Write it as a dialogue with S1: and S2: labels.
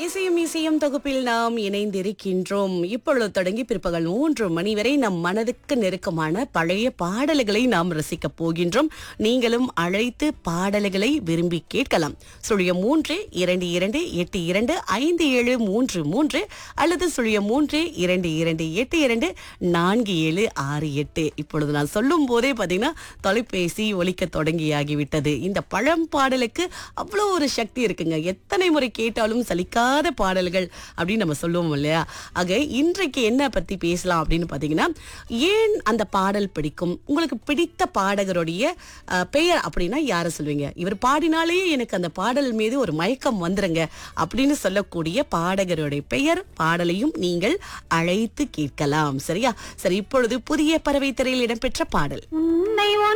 S1: இசையும் இசையும் தொகுப்பில் நாம் இணைந்திருக்கின்றோம் இப்பொழுது தொடங்கி பிற்பகல் மூன்று மணி வரை நம் மனதுக்கு நெருக்கமான பழைய பாடல்களை நாம் ரசிக்க போகின்றோம் நீங்களும் அழைத்து பாடல்களை விரும்பி கேட்கலாம் சுழியம் மூன்று இரண்டு இரண்டு எட்டு இரண்டு ஐந்து ஏழு மூன்று மூன்று அல்லது சுழியம் மூன்று இரண்டு இரண்டு எட்டு இரண்டு நான்கு ஏழு ஆறு எட்டு இப்பொழுது நான் சொல்லும் போதே பார்த்தீங்கன்னா தொலைபேசி ஒலிக்க தொடங்கியாகிவிட்டது இந்த பழம் பாடலுக்கு அவ்வளோ ஒரு சக்தி இருக்குங்க எத்தனை முறை கேட்டாலும் சலிக்காத பாடல்கள் அப்படின்னு நம்ம சொல்லுவோம் இல்லையா ஆக இன்றைக்கு என்ன பத்தி பேசலாம் அப்படின்னு பார்த்தீங்கன்னா ஏன் அந்த பாடல் பிடிக்கும் உங்களுக்கு பிடித்த பாடகருடைய அஹ், பெயர் அப்படின்னா யாரை சொல்வீங்க இவர் பாடினாலே எனக்கு அந்த பாடல் மீது ஒரு மயக்கம் வந்துருங்க அப்படின்னு சொல்லக்கூடிய பாடகருடைய பெயர் பாடலையும் நீங்கள் அழைத்து கேட்கலாம் சரியா சரி இப்பொழுது புதிய பறவை திரையில் இடம்பெற்ற பாடல்
S2: உன்னை